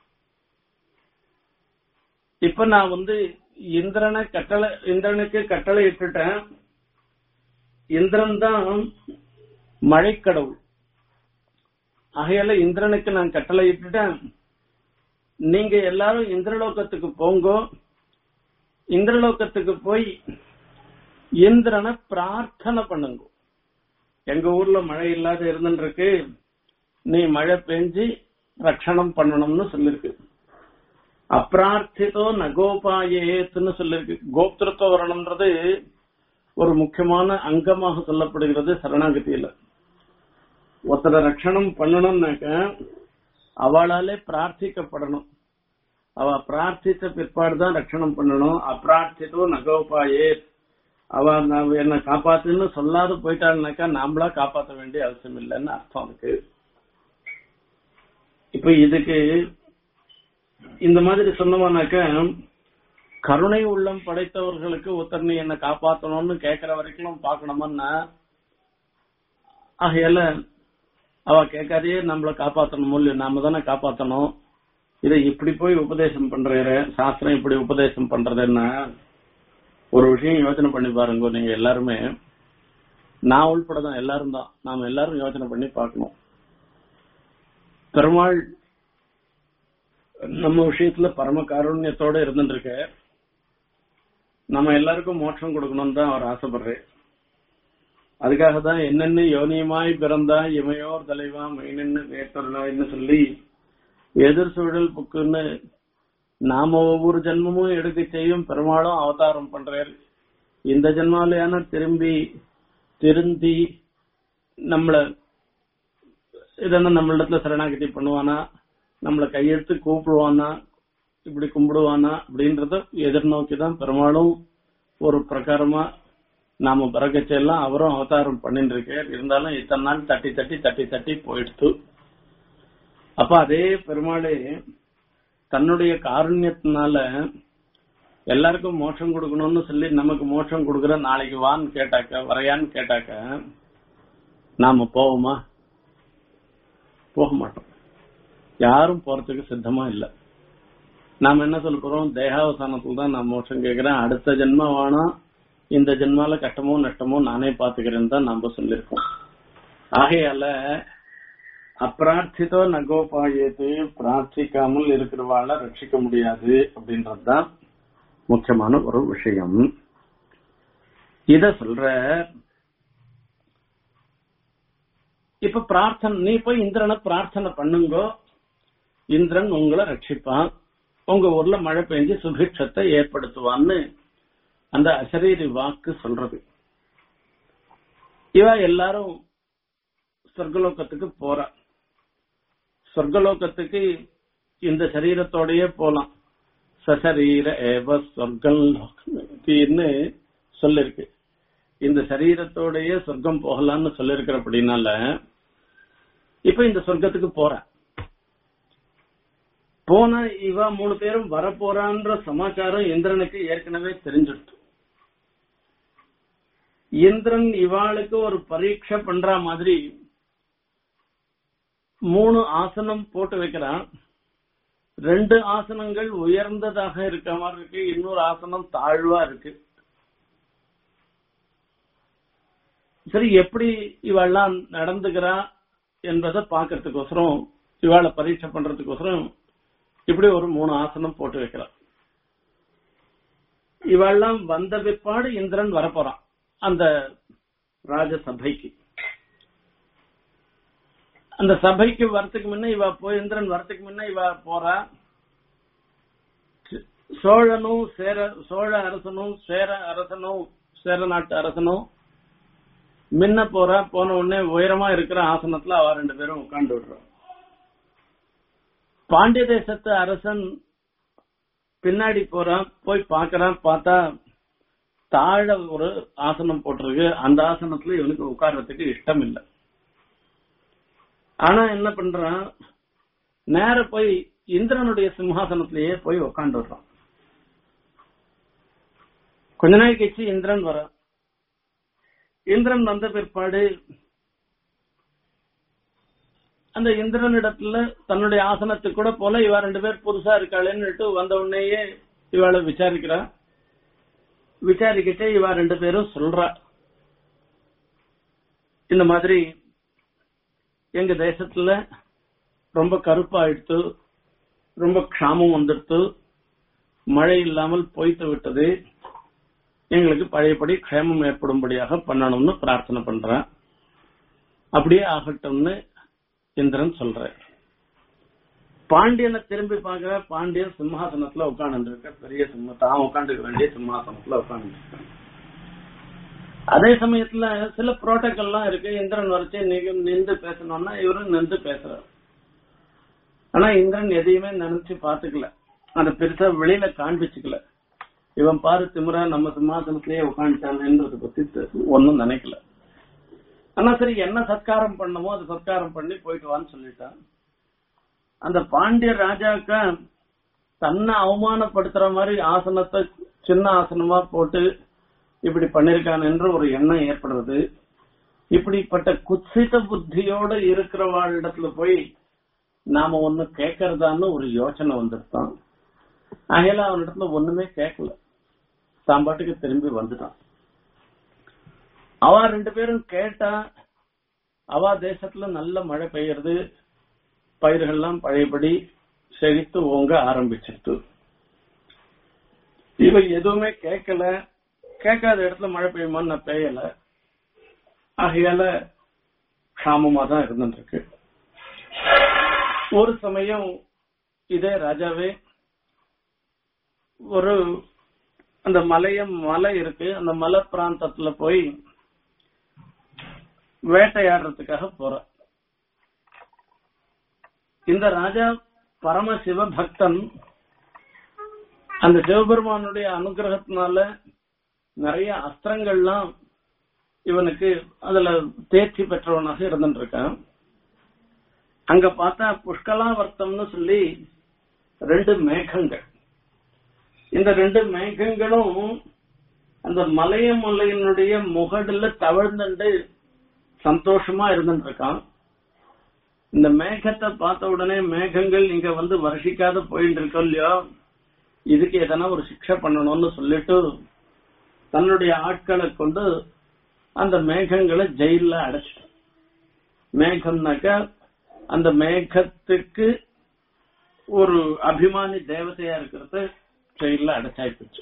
இப்ப நான் வந்து இந்திரனை கட்டளை இந்திரனுக்கு கட்டளை இட்டுட்டேன் இந்திரன் தான் மழைக்கடவுள் ஆகையால இந்திரனுக்கு நான் கட்டளை இட்டுட்டேன் நீங்க எல்லாரும் இந்திரலோகத்துக்கு போங்க இந்திரலோகத்துக்கு போய் இந்திரனை பிரார்த்தனை பண்ணுங்க எங்க ஊர்ல மழை இல்லாத இருந்துருக்கு நீ மழை பெஞ்சு ரட்சணம் பண்ணணும்னு சொல்லிருக்கு அப்பிரார்த்திதோ நகோபாயேத்துன்னு சொல்லிருக்கு கோப்திருத்துவ வரணும்ன்றது ஒரு முக்கியமான அங்கமாக சொல்லப்படுகிறது சரணாகதியில ஒருத்தரை ரட்சணம் பண்ணணும்னாக்க அவளாலே பிரார்த்திக்கப்படணும் அவ பிரார்த்தித்த பிற்பாடுதான் ரட்சணம் பண்ணணும் அப்பிரார்த்தித்தோ நகோபாயே அவ நான் என்ன காப்பாத்துன்னு சொல்லாது போயிட்டாள்னாக்கா நாமளா காப்பாற்ற வேண்டிய அவசியம் இல்லைன்னு அர்த்தம் அதுக்கு இப்ப இதுக்கு இந்த மாதிரி சொன்னோம்னாக்க கருணை உள்ளம் படைத்தவர்களுக்கு ஒருத்தர் நீ என்ன காப்பாத்தணும்னு கேட்கிற வரைக்கும் பாக்கணுமன்னா ஆகையால அவ கேட்காதையே நம்மள காப்பாத்தணும் இல்லையோ நாம தானே காப்பாத்தணும் இதை இப்படி போய் உபதேசம் பண்ற சாஸ்திரம் இப்படி உபதேசம் பண்றதுன்னா ஒரு விஷயம் யோசனை பண்ணி பாருங்க நீங்க எல்லாருமே நான் உள்பட தான் எல்லாரும் தான் நாம எல்லாரும் யோசனை பண்ணி பார்க்கணும் பெருமாள் நம்ம விஷயத்துல பரம காருண்யத்தோட இருந்துருக்க நம்ம எல்லாருக்கும் மோட்சம் கொடுக்கணும்னு தான் அவர் ஆசைப்படுறேன் அதுக்காக தான் என்னென்ன யோனியமாய் பிறந்தா இமையோர் தலைவா மெயின்னு நேற்றொருநாய்னு சொல்லி எதிர் சூழல் புக்குன்னு நாம ஒவ்வொரு ஜென்மமும் எடுக்க செய்யும் பெருமாளும் அவதாரம் பண்றாரு இந்த ஜென்மாலையான திரும்பி திருந்தி நம்மள இதென்ன நம்மளிடத்துல சரணாகதி பண்ணுவானா நம்மளை கையெடுத்து கூப்பிடுவானா இப்படி கும்பிடுவானா அப்படின்றத எதிர்நோக்கி தான் பெருமாளும் ஒரு பிரகாரமா நாம பிறகச்செல்லாம் அவரும் அவதாரம் பண்ணிட்டு இருக்கார் இருந்தாலும் இத்தனை நாள் தட்டி தட்டி தட்டி தட்டி போயிடுத்து அப்ப அதே பெருமாளே தன்னுடைய காருண்யத்தினால எல்லாருக்கும் மோட்சம் கொடுக்கணும்னு சொல்லி நமக்கு மோட்சம் கொடுக்கற நாளைக்கு வான்னு கேட்டாக்க வரையான்னு கேட்டாக்க நாம போவோமா போக மாட்டோம் யாரும் போறதுக்கு சித்தமா இல்ல நாம என்ன சொல்ல போறோம் தேகாவசானத்துல தான் நான் மோட்சம் கேட்கிறேன் அடுத்த ஜென்மம் வேணாம் இந்த ஜென்மால கஷ்டமோ நஷ்டமோ நானே பாத்துக்கிறேன்னு தான் நாம சொல்லியிருக்கோம் ஆகையால அப்பிரார்த்தித்தோ நகோபாயத்து பிரார்த்திக்காமல் இருக்கிறவாள ரட்சிக்க முடியாது அப்படின்றதுதான் முக்கியமான ஒரு விஷயம் இத சொல்ற இப்ப பிரார்த்தனை நீ போய் இந்திரனை பிரார்த்தனை பண்ணுங்கோ இந்திரன் உங்களை ரட்சிப்பான் உங்க ஊர்ல மழை பெஞ்சு சுபிக்ஷத்தை ஏற்படுத்துவான்னு அந்த அசரீரி வாக்கு சொல்றது இவ எல்லாரும் சொர்க்கலோகத்துக்கு போறா சொர்க்கலோகத்துக்கு இந்த சரீரத்தோடயே போலாம் சசரீர ஏவ சொர்க்கம்னு சொல்லிருக்கு இந்த சரீரத்தோடயே சொர்க்கம் போகலாம்னு சொல்லிருக்கிற அப்படின்னால இப்ப இந்த சொர்க்கத்துக்கு போற போன இவ மூணு பேரும் வரப்போறான்ற சமாச்சாரம் இந்திரனுக்கு ஏற்கனவே தெரிஞ்சிடுச்சு இந்திரன் இவாளுக்கு ஒரு பரீட்சை பண்ற மாதிரி மூணு ஆசனம் போட்டு வைக்கிறான் ரெண்டு ஆசனங்கள் உயர்ந்ததாக இருக்க மாதிரி இருக்கு இன்னொரு ஆசனம் தாழ்வா இருக்கு சரி எப்படி இவெல்லாம் நடந்துக்கிறா என்பதை பாக்கிறதுக்கோசரம் இவாளை பரீட்சை பண்றதுக்கோசரம் இப்படி ஒரு மூணு ஆசனம் போட்டு வைக்கிறான் இவெல்லாம் வந்த பிற்பாடு இந்திரன் வரப்போறான் அந்த ராஜசபைக்கு அந்த சபைக்கு வரத்துக்கு முன்ன இவ போய் இந்திரன் வரத்துக்கு முன்ன இவ போறா சோழனும் சேர சோழ அரசனும் சேர அரசனும் சேர நாட்டு அரசனும் முன்ன போற போன உடனே உயரமா இருக்கிற ஆசனத்துல அவ ரெண்டு பேரும் உட்கார்ந்து விடுறோம் பாண்டிய தேசத்து அரசன் பின்னாடி போறான் போய் பாக்குறான் பார்த்தா தாழ ஒரு ஆசனம் போட்டிருக்கு அந்த ஆசனத்துல இவனுக்கு உட்கார்றதுக்கு இஷ்டம் இல்லை ஆனா என்ன பண்றான் நேர போய் இந்திரனுடைய சிம்ஹாசனத்திலேயே போய் உட்காந்து விடுறான் கொஞ்ச நாள் கழிச்சு இந்திரன் வரான் இந்திரன் வந்த பிற்பாடு அந்த இந்திரனிடத்துல தன்னுடைய ஆசனத்துக்கு கூட போல இவ ரெண்டு பேர் புதுசா இருக்காளேன்னு வந்த உடனேயே இவாளை விசாரிக்கிறா விசாரிக்கிட்டே இவ ரெண்டு பேரும் சொல்றா இந்த மாதிரி எங்க தேசத்துல ரொம்ப கருப்பாயிடுத்து ரொம்ப க்ஷாமம் வந்துடுத்து மழை இல்லாமல் போய்த்து விட்டது எங்களுக்கு பழையபடி க்ஷேமம் ஏற்படும்படியாக பண்ணணும்னு பிரார்த்தனை பண்றேன் அப்படியே ஆகட்டும்னு இந்திரன் சொல்ற பாண்டியனை திரும்பி பார்க்கிற பாண்டியன் சிம்ஹாசனத்துல உட்கார்ந்து இருக்க பெரிய சிம்ம தான் உட்காந்துக்க வேண்டிய சிம்ஹாசனத்துல உட்கார்ந்து அதே சமயத்துல சில புரோட்டோக்கால் எல்லாம் இருக்கு இந்திரன் வரைச்சு நீங்க நின்று பேசணும்னா இவரும் நின்று பேசுறாரு ஆனா இந்திரன் எதையுமே நினைச்சு பாத்துக்கல அந்த பெருசா வெளியில காண்பிச்சுக்கல இவன் பாரு திமுறா நம்ம சிம்மாசனத்திலேயே உட்காந்துட்டானேன்றத பத்தி ஒன்னும் நினைக்கல ஆனா சரி என்ன சத்காரம் பண்ணமோ அது சத்காரம் பண்ணி போயிட்டு வான்னு சொல்லிட்டான் அந்த பாண்டிய ராஜாக்க தன்னை அவமானப்படுத்துற மாதிரி ஆசனத்தை சின்ன ஆசனமா போட்டு இப்படி பண்ணிருக்கான் என்று ஒரு எண்ணம் ஏற்படுறது இப்படிப்பட்ட குத்சித புத்தியோட இருக்கிறவாளிடத்துல போய் நாம ஒண்ணு கேட்கறதான்னு ஒரு யோசனை வந்துருத்தான் அகையில அவனிடத்துல ஒண்ணுமே கேட்கல தான் பாட்டுக்கு திரும்பி வந்துட்டான் அவ ரெண்டு பேரும் கேட்டா அவ தேசத்துல நல்ல மழை பெய்யறது பயிர்கள்லாம் பழையபடி செழித்து ஓங்க ஆரம்பிச்சிருத்து இவ எதுவுமே கேட்கல கேட்காத இடத்துல மழை பெய்யுமான்னு நான் பெய்யல ஆகையால க்ஷாமமா தான் இருந்துருக்கு ஒரு சமயம் இதே ராஜாவே ஒரு அந்த மலைய மலை இருக்கு அந்த மலை பிராந்தத்துல போய் வேட்டையாடுறதுக்காக போற இந்த ராஜா பரம சிவ பக்தன் அந்த சிவபெருமானுடைய அனுகிரகத்தினால நிறைய அஸ்திரங்கள்லாம் இவனுக்கு அதுல தேர்ச்சி பெற்றவனாக இருந்துட்டு இருக்கான் அங்க பார்த்தா புஷ்கலாவர்த்தம்னு சொல்லி ரெண்டு மேகங்கள் இந்த ரெண்டு மேகங்களும் அந்த மலைய மலையினுடைய முகடுல தவழ்ந்துட்டு சந்தோஷமா இருந்துட்டு இருக்கான் இந்த மேகத்தை பார்த்த உடனே மேகங்கள் இங்க வந்து வருஷிக்காத போயிட்டு இருக்கோம் இல்லையோ இதுக்கு எதனா ஒரு சிக்ஷை பண்ணணும்னு சொல்லிட்டு தன்னுடைய ஆட்களை கொண்டு அந்த மேகங்களை ஜெயில அடைச்சிட்டான் மேகம்னாக்கா அந்த மேகத்துக்கு ஒரு அபிமானி தேவதையா இருக்கிறது ஜெயில அடைச்சாயிப்போச்சு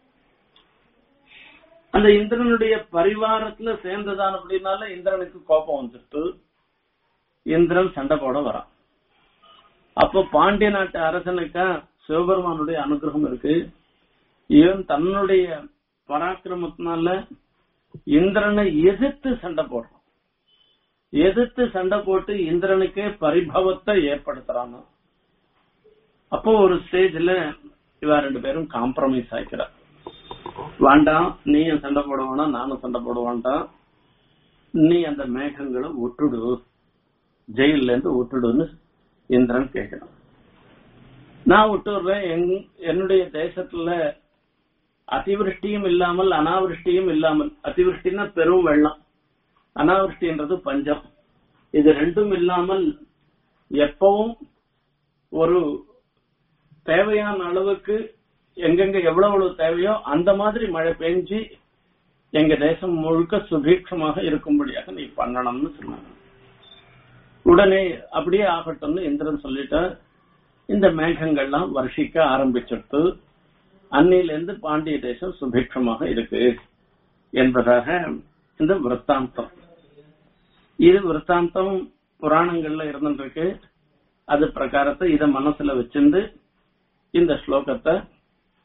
அந்த இந்திரனுடைய பரிவாரத்துல சேர்ந்ததான் அப்படின்னால இந்திரனுக்கு கோபம் வந்துட்டு இந்திரன் சண்டை போட வரான் அப்போ பாண்டிய நாட்டு அரசனுக்கா சிவபெருமானுடைய அனுகிரகம் இருக்கு இவன் தன்னுடைய பராக்கிரமத்தினால இந்திரனை எதிர்த்து சண்டை போடுறான் எதிர்த்து சண்டை போட்டு இந்திரனுக்கே பரிபவத்தை ஏற்படுத்துறான் அப்போ ஒரு ஸ்டேஜ்ல இவ ரெண்டு பேரும் காம்ப்ரமைஸ் ஆயிக்கிறார் வேண்டாம் நீயும் சண்டை போட வேணாம் நானும் சண்டை போட வேண்டாம் நீ அந்த மேகங்களை விட்டுடு ஜெயில இருந்து விட்டுடுன்னு இந்திரன் கேட்கிறான் நான் விட்டுடுறேன் எங்- என்னுடைய தேசத்துல அதிவிருஷ்டியும் இல்லாமல் அனாவிருஷ்டியும் இல்லாமல் அதிவிருஷ்டினா பெரும் வெள்ளம் அனாவிருஷ்டின்றது பஞ்சம் இது ரெண்டும் இல்லாமல் எப்பவும் ஒரு தேவையான அளவுக்கு எங்கெங்க எவ்வளவு எவ்வளவு தேவையோ அந்த மாதிரி மழை பெஞ்சு எங்க தேசம் முழுக்க சுபீட்சமாக இருக்கும்படியாக நீ பண்ணணும்னு சொன்னாங்க உடனே அப்படியே ஆகட்டும்னு இந்திரன் சொல்லிட்ட இந்த மேகங்கள்லாம் வருஷிக்க ஆரம்பிச்சிட்டு அன்னையிலிருந்து பாண்டிய தேசம் சுபீட்சமாக இருக்கு என்பதாக இந்த விற்த்தாந்தம் இது விற்த்தாந்தம் புராணங்கள்ல இருந்துருக்கு அது பிரகாரத்தை இத மனசுல வச்சிருந்து இந்த ஸ்லோகத்தை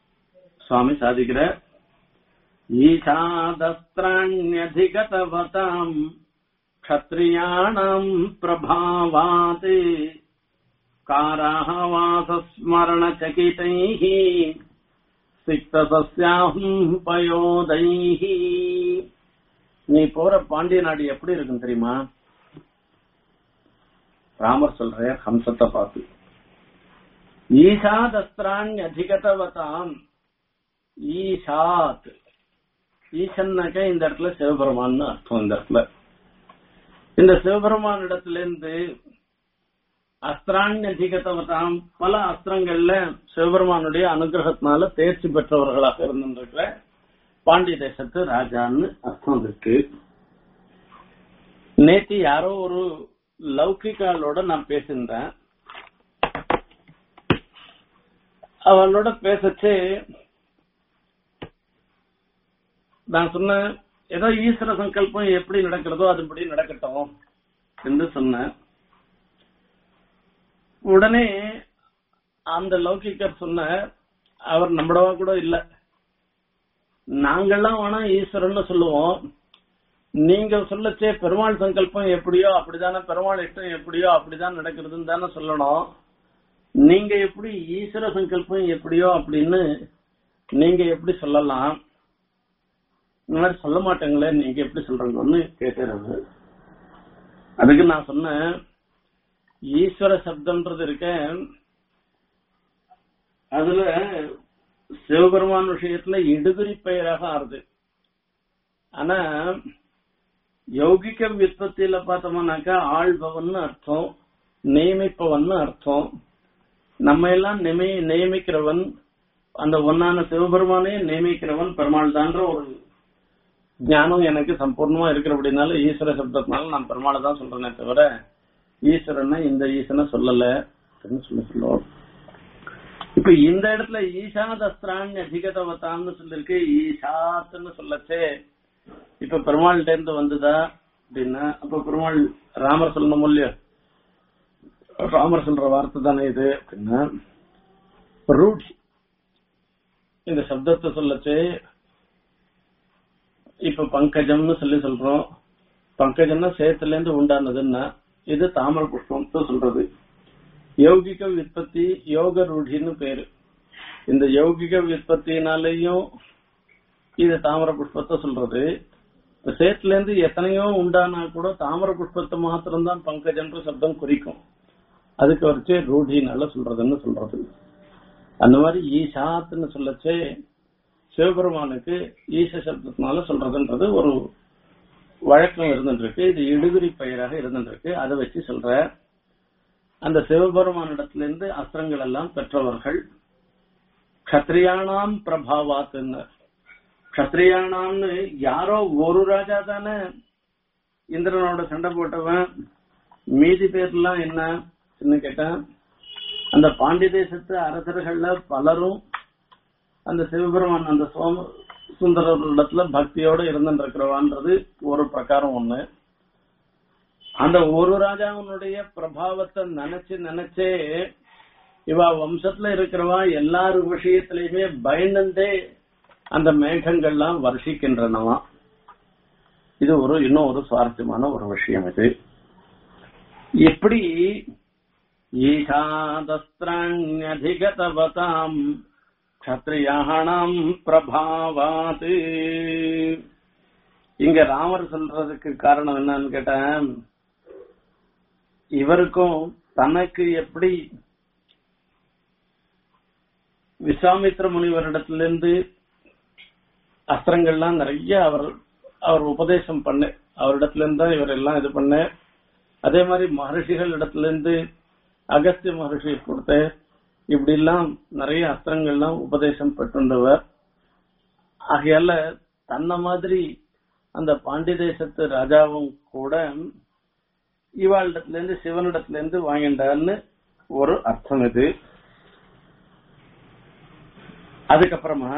சுவாமி சாதிக்கிற ஈஷாதஸ்திராண்யதிகதவதாம் க்ஷத்ரியாணாம் பிரபாவாத் காராவாசஸ்மரணச்சகிதைः சிக்தசஸ்யாஹும் பயோதைः நீ போற பாண்டிய நாடு எப்படி இருக்கும் தெரியுமா ராமர் சொல்ற ஹம்சத்தை பார்த்து ஈஷாத் அதிகதவதாம் ஈஷாத் ஈசன்னாக்க இந்த இடத்துல சிவபெருமான்னு அர்த்தம் இந்த இடத்துல இந்த சிவபெருமான் இடத்துல இருந்து அஸ்திராணி அதிகதவதாம் பல அஸ்திரங்கள்ல சிவபெருமானுடைய அனுகிரகத்தினால தேர்ச்சி பெற்றவர்களாக இருந்திருக்கிற பாண்டிய தேசத்து ராஜான்னு அர்த்தம் இருக்கு நேத்தி யாரோ ஒரு லௌகிகாலோட நான் பேசியிருந்தேன் அவளோட பேசச்சு நான் சொன்னேன் ஏதோ ஈஸ்வர சங்கல்பம் எப்படி நடக்கிறதோ அதுபடி நடக்கட்டும் என்று சொன்னேன் உடனே அந்த லௌகிக்கர் சொன்ன அவர் நம்மளவா கூட இல்ல நாங்கெல்லாம் வேணா ஈஸ்வரன் சொல்லுவோம் நீங்க சொல்லச்சே பெருமாள் சங்கல்பம் எப்படியோ அப்படிதானே பெருமாள் இஷ்டம் எப்படியோ அப்படிதான் நடக்கிறதுன்னு தானே சொல்லணும் நீங்க எப்படி ஈஸ்வர சங்கல்பம் எப்படியோ அப்படின்னு நீங்க எப்படி சொல்லலாம் இந்த மாதிரி சொல்ல மாட்டேங்களே நீங்க எப்படி சொல்றீங்கன்னு கேட்கறது அதுக்கு நான் சொன்னேன் ஈஸ்வர சப்தம்ன்றது இருக்க அதுல சிவபெருமான் விஷயத்துல இடுகுறி பெயராக ஆறுது ஆனா யௌகிக விற்பத்தியில பார்த்தோம்னாக்கா ஆள்பவன் அர்த்தம் நியமிப்பவன் அர்த்தம் நம்ம எல்லாம் நிமை- நியமிக்கிறவன் அந்த ஒன்னான சிவபெருமானே நியமிக்கிறவன் பெருமாள் தான்ற ஒரு ஞானம் எனக்கு சம்பூர்ணமா இருக்கிறபடினால ஈஸ்வர சப்தத்தினால நான் பெருமாளை தான் சொல்றேனே தவிர ஈஸ்வரனை இந்த ஈசனை சொல்லல அப்படின்னு சொல்லி சொல்லுவோம் இப்ப இந்த இடத்துல ஈஷாத் அஸ்திராணி அதிகதவத்தான்னு சொல்லிருக்கு ஈஷாத்னு சொல்லச்சே இப்ப பெருமாள்கிட்ட இருந்து வந்ததா அப்படின்னா அப்ப பெருமாள் ராமர் சொல்லணும் இல்லையோ ராமர் சொல்ற வார்த்தை தானே இது அப்படின்னா ரூட் இந்த சப்தத்தை சொல்லச்சு இப்ப பங்கஜம்னு சொல்லி சொல்றோம் பங்கஜம்னா சேத்துல இருந்து உண்டானதுன்னா இது தாமர புஷ்பம் சொல்றது யௌகிக விற்பத்தி யோக ரூಢின்னு பேரு இந்த யௌகிக விற்பத்தினாலையும் இது தாமர புஷ்பத்தை சொல்றது இப்ப சேத்துல இருந்து எத்தனையோ உண்டானா கூட தாமர புஷ்பத்தை மாத்திரம்தான் பங்கஜன்ற சப்தம் குறிக்கும் அதுக்கு வச்சு ரூಢினால சொல்றதுன்னு சொல்றது அந்த மாதிரி ஈஷாத்னு சொல்லச்சே சிவபெருமானுக்கு ஈச சப்தத்தினால சொல்றதுன்றது ஒரு வழக்கம் இருந்துருக்கு இது இடுகுறி பெயராக இருந்துருக்கு அதை வச்சு சொல்ற அந்த சிவபெருமானிடத்திலிருந்து அஸ்திரங்கள் எல்லாம் பெற்றவர்கள் கத்திரியானாம் பிரபாவாத்துன்னு கத்திரியானாம்னு யாரோ ஒரு ராஜா தானே இந்திரனோட சண்டை போட்டவன் மீதி பேர்லாம் என்ன கேட்டேன் அந்த பாண்டி தேசத்து அரசர்கள்ல பலரும் அந்த சிவபெருமான் அந்த சோம சுந்தரத்துல பக்தியோட இருந்துருக்கிறவான்றது ஒரு பிரகாரம் ஒண்ணு அந்த ஒரு ராஜாவினுடைய பிரபாவத்தை நினைச்சு நினைச்சே இவ வம்சத்துல இருக்கிறவா எல்லார் விஷயத்திலயுமே பயந்தே அந்த மேகங்கள்லாம் வருஷிக்கின்றனவா இது ஒரு இன்னும் ஒரு சுவாரஸ்யமான ஒரு விஷயம் இது எப்படி ஈஷாதஸ்திராண்யதிகதவதாம் க்ஷத்ரியாணாம் பிரபாவாத் இங்க ராமர் சொல்றதுக்கு காரணம் என்னன்னு கேட்டேன் இவருக்கும் தனக்கு எப்படி விஸ்வாமித்ர முனிவரிடத்திலிருந்து அஸ்திரங்கள்லாம் நிறைய அவர் அவர் உபதேசம் பண்ண அவரிடத்துல இருந்து தான் இவர் எல்லாம் இது பண்ண அதே மாதிரி மகர்ஷிகள் இடத்துல இருந்து அகஸ்திய மகர்ஷி கொடுத்த இப்படி எல்லாம் நிறைய அஸ்திரங்கள்லாம் உபதேசம் பெற்றுள்ளவர் ஆகையால தன்ன மாதிரி அந்த பாண்டி தேசத்து ராஜாவும் கூட இவாளிடத்துல இருந்து சிவனிடத்துல இருந்து வாங்கிட்டார்னு ஒரு அர்த்தம் இது அதுக்கப்புறமா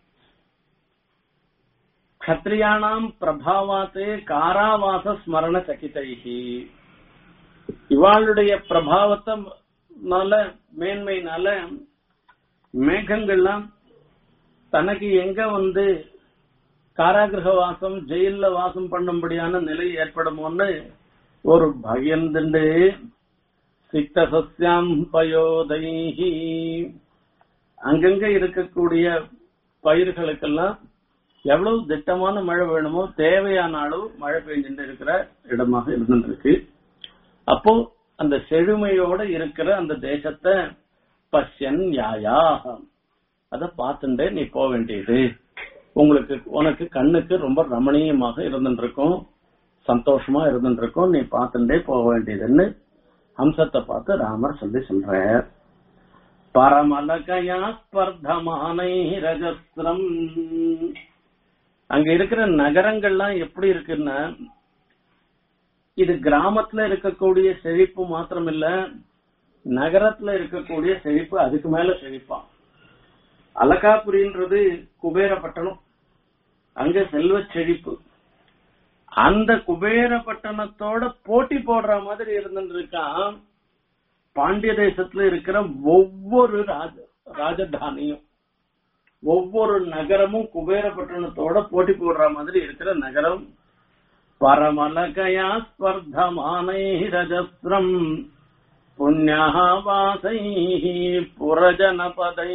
கத்திரியானாம் பிரபாவாத்து காராவாச ஸ்மரண சகிதைகி இவாளுடைய பிரபாவத்தினால மேன்மையினால மேகங்கள்லாம் தனக்கு எங்க வந்து காராகிரக வாசம் ஜெயில்ல வாசம் பண்ணும்படியான நிலை ஏற்படுமோன்னு ஒரு பயந்துண்டு சித்த சஸ்யாம் பயோதைஹி அங்கங்க இருக்கக்கூடிய பயிர்களுக்கெல்லாம் எவ்வளவு திட்டமான மழை வேணுமோ தேவையான அளவு மழை பெஞ்சுட்டு இருக்கிற இடமாக இருந்துருக்கு அப்போ அந்த செழுமையோட இருக்கிற அந்த தேசத்தை பஷ்யன் யாயா அத பார்த்துட்டே நீ போக வேண்டியது உங்களுக்கு உனக்கு கண்ணுக்கு ரொம்ப ரமணீயமாக இருந்துருக்கும் சந்தோஷமா இருந்துருக்கும் நீ பார்த்துட்டே போக வேண்டியதுன்னு ஹம்சத்தை பார்த்து ராமர் சொல்லி சொல்றார் பரமலகயா ஸ்பர்தமானை ரஜஸ்திரம் அங்க இருக்கிற நகரங்கள்லாம் எப்படி இருக்குன்னா இது கிராமத்துல இருக்கக்கூடிய செழிப்பு மாத்திரம் இல்ல நகரத்துல இருக்கக்கூடிய செழிப்பு அதுக்கு மேல செழிப்பான் அலகாபுரின்றது குபேரப்பட்டணம் அங்க செல்வ செழிப்பு அந்த குபேரப்பட்டணத்தோட போட்டி போடுற மாதிரி இருந்துருக்கான் பாண்டிய தேசத்துல இருக்கிற ஒவ்வொரு ராஜ ராஜதானியும் ஒவ்வொரு நகரமும் குபேரப்பட்டணத்தோட போட்டி போடுற மாதிரி இருக்கிற நகரம் பரமலகயா ஸ்பர்தமானை ரஜஸ்திரம் புண்ணியாவாசை புரஜனபதை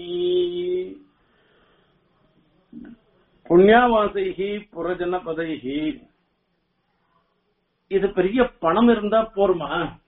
புண்ணியாவாசை புரஜனபதை இது பெரிய பணம் இருந்தா போருமா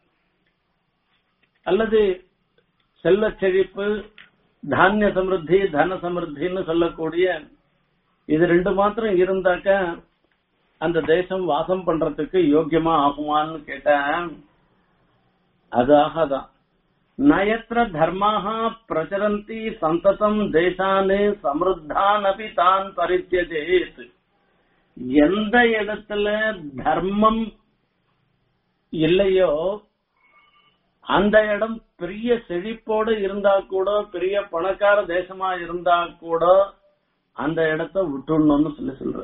அல்லது செல்வ செழிப்பு தானிய சமிருத்தி தன சமிருத்தின்னு சொல்லக்கூடிய இது ரெண்டு மாத்திரம் இருந்தாக்க அந்த தேசம் வாசம் பண்றதுக்கு யோக்கியமா ஆகுமான்னு கேட்டேன் அது ஆகாதான் நயத்திர தர்மாக பிரச்சரந்தி சந்ததம் தேசானு சமிருத்தான் அபி தான் பரித்தியதேத் எந்த இடத்துல தர்மம் இல்லையோ அந்த இடம் பெரிய செழிப்போடு இருந்தா கூட பெரிய பணக்கார தேசமா இருந்தா கூட அந்த இடத்த விட்டுடணும்னு சொல்லி சொல்ற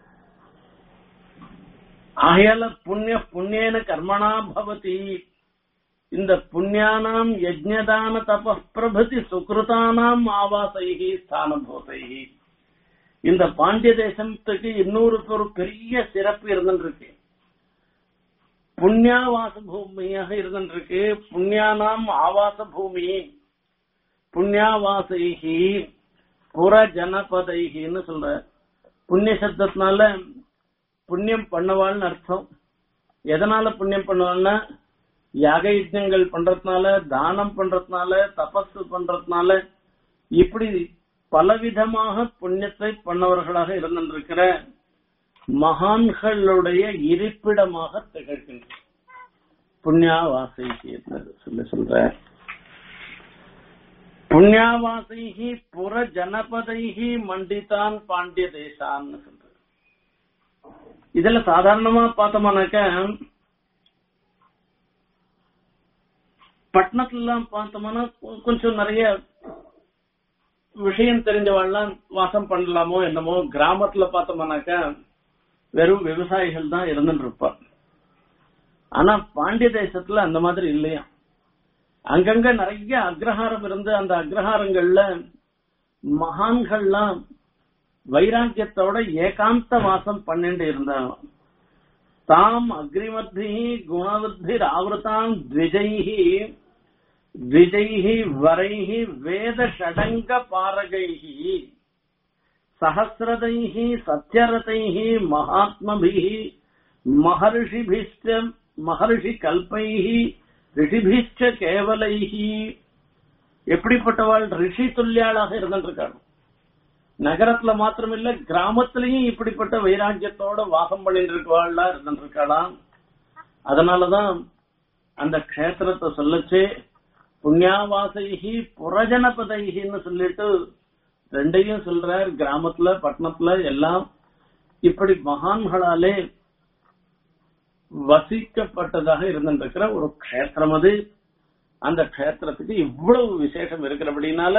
ஆகையால புண்ணிய புண்ணியன கர்மணா பவதி இந்த புண்ணியானாம் யஜ்ஞதான தப பிரபதி சுக்ருதானாம் ஆவாசைகி ஸ்தானபூதைகி இந்த பாண்டிய தேசத்துக்கு இன்னொரு ஒரு பெரிய சிறப்பு இருந்துருக்கு புண்ணியாவாச பூமியாக இருந்துருக்கு புண்ணியானாம் ஆவாச பூமி புண்ணியாவாசைகி புற ஜனபதைகின்னு சொல்ற புண்ணிய சப்தத்தினால புண்ணியம் பண்ணவாள்னு அர்த்தம் எதனால புண்ணியம் பண்ணுவாள்னா யாக யஜ்ஞங்கள் பண்றதுனால தானம் பண்றதுனால தபசு பண்றதுனால இப்படி பலவிதமாக புண்ணியத்தை பண்ணவர்களாக இருந்திருக்கிற மகான்களுடைய இருப்பிடமாக திகழ்கின்ற புண்ணியாவாசைகி சொல்லி சொல்ற புண்ணியாவாசைகி புற ஜனபதைகி மண்டிதான் பாண்டிய தேசான்னு சொல்ற இதுல சாதாரணமா பார்த்தோம்னாக்க பட்டணத்துல எல்லாம் பார்த்தோம்னா கொஞ்சம் நிறைய விஷயம் தெரிஞ்சவாள்லாம் வாசம் பண்ணலாமோ என்னமோ கிராமத்துல பார்த்தோம்னாக்க வெறும் விவசாயிகள் தான் இருந்துட்டு இருப்பா ஆனா பாண்டிய தேசத்துல அந்த மாதிரி இல்லையா அங்கங்க நிறைய அக்ரஹாரம் இருந்து அந்த அக்ரஹாரங்கள்ல மகான்கள்லாம் வைராக்கியத்தோட ஏகாந்த வாசம் பண்ணிட்டு இருந்தாங்க தாம் அக்ரிமத்தி குணவத்தி ஆவருத்தாம் த்விஜைஹி த்விஜைஹி வரைஹி வேத ஷடங்க பாரகைஹி சஹசிரதைஹி சத்யரதைஹி மகாத்மபிஹி மகர்ஷிபிஷ்ட மகர்ஷி கல்பைஹி ரிஷிபிஷ்ட கேவலைஹி எப்படிப்பட்டவாள் ரிஷி துல்லியாளாக இருந்திருக்காங்க நகரத்துல மாத்திரமில்ல கிராமத்திலையும் இப்படிப்பட்ட வைராக்கியத்தோட வாசம் பண்ணிட்டு இருக்கவாள்லா இருந்திருக்கலாம் அதனாலதான் அந்த க்ஷேத்திரத்தை சொல்லச்சு புண்ணியாவாசைகி புரஜனபதைகின்னு சொல்லிட்டு ரெண்டையும் சொல்றார் கிராமத்துல பட்டணத்துல எல்லாம் இப்படி மகான்களாலே வசிக்கப்பட்டதாக இருந்திருக்கிற ஒரு க்ஷேத்திரம் அது அந்த க்ஷேத்திரத்துக்கு இவ்வளவு விசேஷம் இருக்கிறபடினால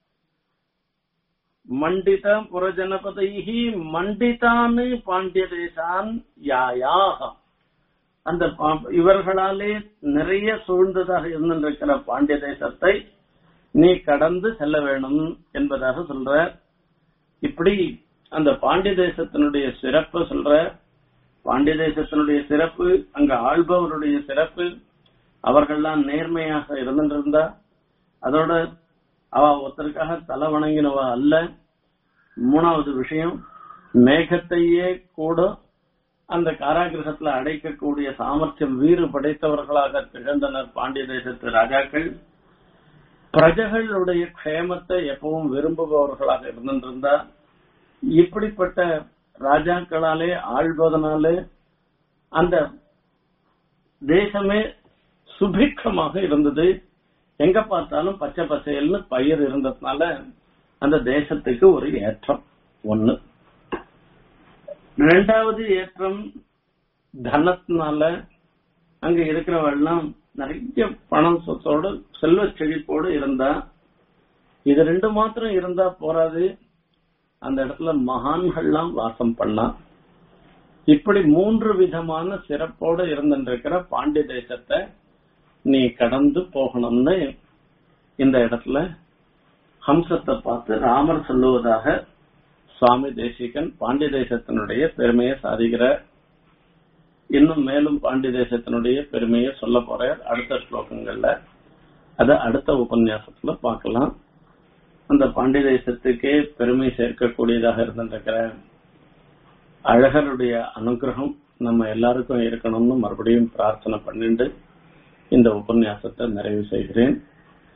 மண்டித புறஜனபதைஹி மண்டிதான்னு பாண்டிய தேசான் யாயாக அந்த பா- இவர்களாலே நிறைய சூழ்ந்ததாக இருந்திருக்கிற பாண்டிய தேசத்தை நீ கடந்து செல்ல வேணும் என்பதாக சொல்ற இப்படி அந்த பாண்டிய தேசத்தினுடைய சிறப்பு சொல்ற பாண்டிய தேசத்தினுடைய சிறப்பு அங்க ஆள்பவருடைய சிறப்பு அவர்கள்லாம் நேர்மையாக இருந்திருந்தா அதோட அவ ஒருத்தருக்காக தலை வணங்கினவ அல்ல மூணாவது விஷயம் மேகத்தையே கூட அந்த காராகிரகத்துல அடைக்கக்கூடிய சாமர்த்தியம் வீறு படைத்தவர்களாக திகழ்ந்தனர் பாண்டிய தேசத்து ராஜாக்கள் பிரஜகளுடைய க்ஷேமத்தை எப்பவும் விரும்புபவர்களாக இருந்திருந்தா இப்படிப்பட்ட ராஜாக்களாலே ஆள்வதனாலே அந்த தேசமே சுபிக்ஷமாக இருந்தது எங்க பார்த்தாலும் பச்சை பசையல்னு பயிர் இருந்ததுனால அந்த தேசத்துக்கு ஒரு ஏற்றம் ஒண்ணு ரெண்டாவது ஏற்றம் தனத்தினால அங்க இருக்கிறவெல்லாம் நிறைய பணம் சொத்தோடு செல்வ செழிப்போடு இருந்தா இது ரெண்டு மாத்திரம் இருந்தா போராது அந்த இடத்துல மகான்கள்லாம் வாசம் பண்ணா இப்படி மூன்று விதமான சிறப்போடு இருந்திருக்கிற பாண்டிய தேசத்தை நீ கடந்து போகணும்னு இந்த இடத்துல ஹம்சத்தை பார்த்து ராமர் சொல்லுவதாக சுவாமி தேசிகன் பாண்டிய தேசத்தினுடைய பெருமையை சாதிக்கிறார் இன்னும் மேலும் பாண்டிய தேசத்தினுடைய பெருமையை சொல்ல போறார் அடுத்த ஸ்லோகங்கள்ல அத அடுத்த உபன்யாசத்துல பார்க்கலாம் அந்த பாண்டிய தேசத்துக்கே பெருமை சேர்க்கக்கூடியதாக இருந்திருக்கிற அழகருடைய அனுகிரகம் நம்ம எல்லாருக்கும் இருக்கணும்னு மறுபடியும் பிரார்த்தனை பண்ணிட்டு இந்த உபன்யாசத்தை நிறைவு செய்கிறேன்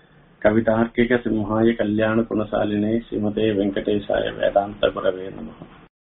கவிதார்க்கிக சிம்ஹாய கல்யாண குணசாலினே ஸ்ரீமதே வெங்கடேசாய வேதாந்த குரவே நமகம்